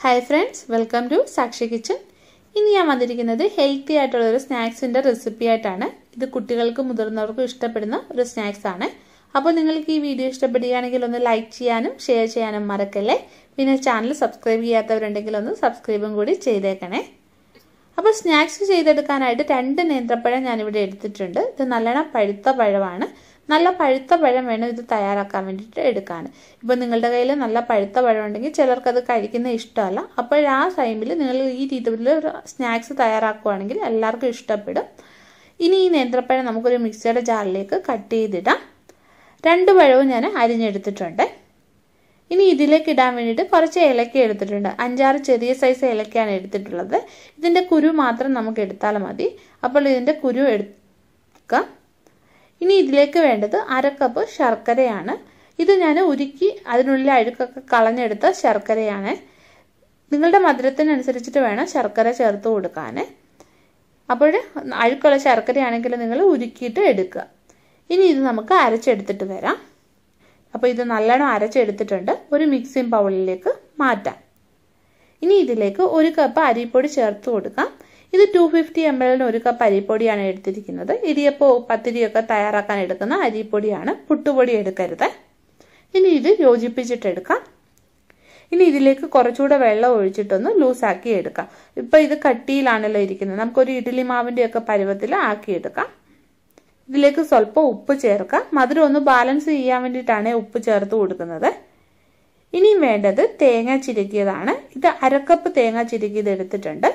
hi friends welcome to Sakshi kitchen ഇന്ന് ഞാൻ വന്നിരിക്കുന്നത് ഹെൽത്തി ആയിട്ടുള്ള ഒരു സ്നാക്സിൻ്റെ റെസിപ്പി ആയിട്ടാണ് ഇത് കുട്ടികൾക്കും മുതിർന്നവർക്കും ഇഷ്ടപ്പെടുന്ന ഒരു സ്നാക്സ് ആണ് അപ്പോൾ നിങ്ങൾക്ക് ഈ വീഡിയോ ഇഷ്ടപ്പെടുകയാണെങ്കിൽ ഒന്ന് ലൈക്ക് ചെയ്യാനും ഷെയർ ചെയ്യാനും മറക്കല്ലേ പിന്നെ ചാനൽ സബ്സ്ക്രൈബ് ചെയ്യാത്തവരുണ്ടെങ്കിൽ ഒന്ന് സബ്സ്ക്രൈബും കൂടി ചെയ്തേക്കണേ അപ്പോൾ സ്നാക്സ് ചെയ്തെടുക്കാനായിട്ട് രണ്ട് നേന്ത്രപ്പഴം ഞാനിവിടെ എടുത്തിട്ടുണ്ട് ഇത് നല്ലോണം പഴുത്ത പഴമാണ് നല്ല പഴുത്ത പഴം വേണം ഇത് തയ്യാറാക്കാൻ വേണ്ടിയിട്ട് എടുക്കാൻ ഇപ്പോൾ നിങ്ങളുടെ കയ്യിൽ നല്ല പഴുത്ത പഴം ഉണ്ടെങ്കിൽ ചിലർക്കത് കഴിക്കുന്ന ഇഷ്ടമല്ല അപ്പോൾ ആ ടൈമിൽ നിങ്ങൾ ഈ രീതിയിൽ ഒരു സ്നാക്സ് തയ്യാറാക്കുകയാണെങ്കിൽ എല്ലാവർക്കും ഇഷ്ടപ്പെടും ഇനി ഈ നേന്ത്രപ്പഴം നമുക്കൊരു മിക്സിയുടെ ജാറിലേക്ക് കട്ട് ചെയ്തിടാം രണ്ട് പഴവും ഞാൻ അരിഞ്ഞെടുത്തിട്ടുണ്ട് ഇനി ഇതിലേക്ക് ഇടാൻ വേണ്ടിയിട്ട് കുറച്ച് ഏലക്ക എടുത്തിട്ടുണ്ട് അഞ്ചാറ് ചെറിയ സൈസ് ഏലക്കയാണ് എടുത്തിട്ടുള്ളത് ഇതിൻ്റെ കുരു മാത്രം നമുക്ക് എടുത്താൽ മതി അപ്പോൾ ഇതിൻ്റെ കുരു എടുക്കാം ഇനി ഇതിലേക്ക് വേണ്ടത് അര കപ്പ് ശർക്കരയാണ് ഇത് ഞാൻ ഉരുക്കി അതിനുള്ളിൽ അഴുക്കൊക്കെ കളഞ്ഞെടുത്ത ശർക്കരയാണ് നിങ്ങളുടെ മധുരത്തിനനുസരിച്ചിട്ട് വേണം ശർക്കര ചേർത്ത് കൊടുക്കാൻ അപ്പോൾ അഴുക്കുള്ള ശർക്കരയാണെങ്കിൽ നിങ്ങൾ ഉരുക്കിയിട്ട് എടുക്കുക ഇനി ഇത് നമുക്ക് അരച്ചെടുത്തിട്ട് വരാം അപ്പോൾ ഇത് നല്ലോണം അരച്ചെടുത്തിട്ടുണ്ട് ഒരു മിക്സിംഗ് ബൗളിലേക്ക് മാറ്റാം ഇനി ഇതിലേക്ക് ഒരു കപ്പ് അരിപ്പൊടി ചേർത്ത് കൊടുക്കാം ഇത് ടു ഫിഫ്റ്റി എം എല്ലിന് ഒരു കപ്പ് അരിപ്പൊടിയാണ് എടുത്തിരിക്കുന്നത് ഇടിയപ്പോ പത്തിരിയൊക്കെ തയ്യാറാക്കാൻ എടുക്കുന്ന അരിപ്പൊടിയാണ് പുട്ടുപൊടി എടുക്കരുത് ഇനി ഇത് യോജിപ്പിച്ചിട്ടെടുക്കാം ഇനി ഇതിലേക്ക് കുറച്ചുകൂടെ വെള്ളം ഒഴിച്ചിട്ടൊന്ന് ലൂസാക്കി എടുക്കാം ഇപ്പം ഇത് കട്ടിയിലാണല്ലോ ഇരിക്കുന്നത് നമുക്കൊരു ഇഡ്ഡലി മാവിൻ്റെയൊക്കെ പരുവത്തിൽ ആക്കിയെടുക്കാം ഇതിലേക്ക് സ്വല്പം ഉപ്പ് ചേർക്കാം മധുരം ഒന്ന് ബാലൻസ് ചെയ്യാൻ വേണ്ടിയിട്ടാണ് ഉപ്പ് ചേർത്ത് കൊടുക്കുന്നത് ഇനിയും വേണ്ടത് തേങ്ങ ചിരുക്കിയതാണ് ഇത് അരക്കപ്പ് തേങ്ങ ചിരുക്കിയത് എടുത്തിട്ടുണ്ട്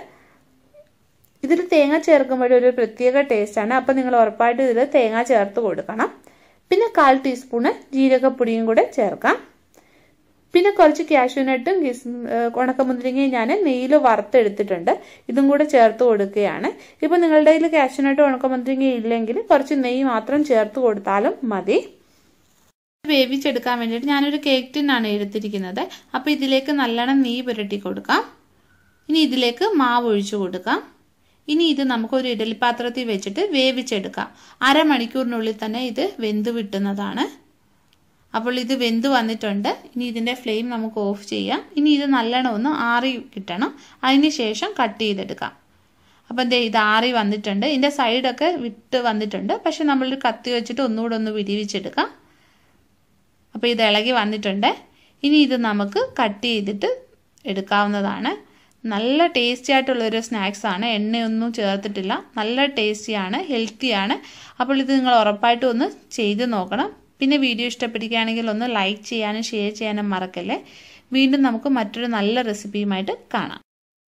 ഇതിൽ തേങ്ങ ചേർക്കുമ്പോൾ ഒരു പ്രത്യേക ടേസ്റ്റാണ് അപ്പം നിങ്ങൾ ഉറപ്പായിട്ട് ഇതിൽ തേങ്ങ ചേർത്ത് കൊടുക്കണം പിന്നെ കാൽ ടീസ്പൂണ് ജീരകപ്പൊടിയും കൂടെ ചേർക്കാം പിന്നെ കുറച്ച് കാഷ്യൂനട്ടും ഉണക്കമുന്തിരിങ്ങയും ഞാൻ നെയ്യിൽ വറുത്തെടുത്തിട്ടുണ്ട് ഇതും കൂടെ ചേർത്ത് കൊടുക്കുകയാണ് ഇപ്പം നിങ്ങളുടെ കയ്യിൽ കാഷ്യൂനട്ടും ഉണക്കമുന്തിരിങ്ങ ഇല്ലെങ്കിൽ കുറച്ച് നെയ്യ് മാത്രം ചേർത്ത് കൊടുത്താലും മതി വേവിച്ചെടുക്കാൻ വേണ്ടിയിട്ട് ഞാനൊരു കേക്ക് ടിന്നാണ് എടുത്തിരിക്കുന്നത് അപ്പോൾ ഇതിലേക്ക് നല്ലോണം നെയ്യ് പുരട്ടി കൊടുക്കാം ഇനി ഇതിലേക്ക് മാവ് ഒഴിച്ചു കൊടുക്കാം ഇനി ഇത് നമുക്ക് ഒരു ഇഡലിപ്പാത്രത്തിൽ വെച്ചിട്ട് വേവിച്ചെടുക്കാം അരമണിക്കൂറിനുള്ളിൽ തന്നെ ഇത് വെന്ത് വിട്ടുന്നതാണ് അപ്പോൾ ഇത് വെന്ത് വന്നിട്ടുണ്ട് ഇനി ഇതിൻ്റെ ഫ്ലെയിം നമുക്ക് ഓഫ് ചെയ്യാം ഇനി ഇത് നല്ലോണം ഒന്ന് ആറി കിട്ടണം അതിന് ശേഷം കട്ട് ചെയ്തെടുക്കാം അപ്പം എന്തേ ഇത് ആറി വന്നിട്ടുണ്ട് ഇതിൻ്റെ സൈഡൊക്കെ വിട്ട് വന്നിട്ടുണ്ട് പക്ഷെ നമ്മൾ കത്തി വെച്ചിട്ട് ഒന്നുകൂടെ ഒന്ന് വിരിവിച്ചെടുക്കാം അപ്പോൾ ഇത് ഇളകി വന്നിട്ടുണ്ട് ഇനി ഇത് നമുക്ക് കട്ട് ചെയ്തിട്ട് എടുക്കാവുന്നതാണ് നല്ല ടേസ്റ്റി ആയിട്ടുള്ളൊരു സ്നാക്സ് ആണ് എണ്ണയൊന്നും ചേർത്തിട്ടില്ല നല്ല ടേസ്റ്റിയാണ് ഹെൽത്തിയാണ് അപ്പോൾ ഇത് നിങ്ങൾ ഉറപ്പായിട്ടും ഒന്ന് ചെയ്ത് നോക്കണം പിന്നെ വീഡിയോ ഇഷ്ടപ്പെടുകയാണെങ്കിൽ ഒന്ന് ലൈക്ക് ചെയ്യാനും ഷെയർ ചെയ്യാനും മറക്കല്ലേ വീണ്ടും നമുക്ക് മറ്റൊരു നല്ല റെസിപ്പിയുമായിട്ട് കാണാം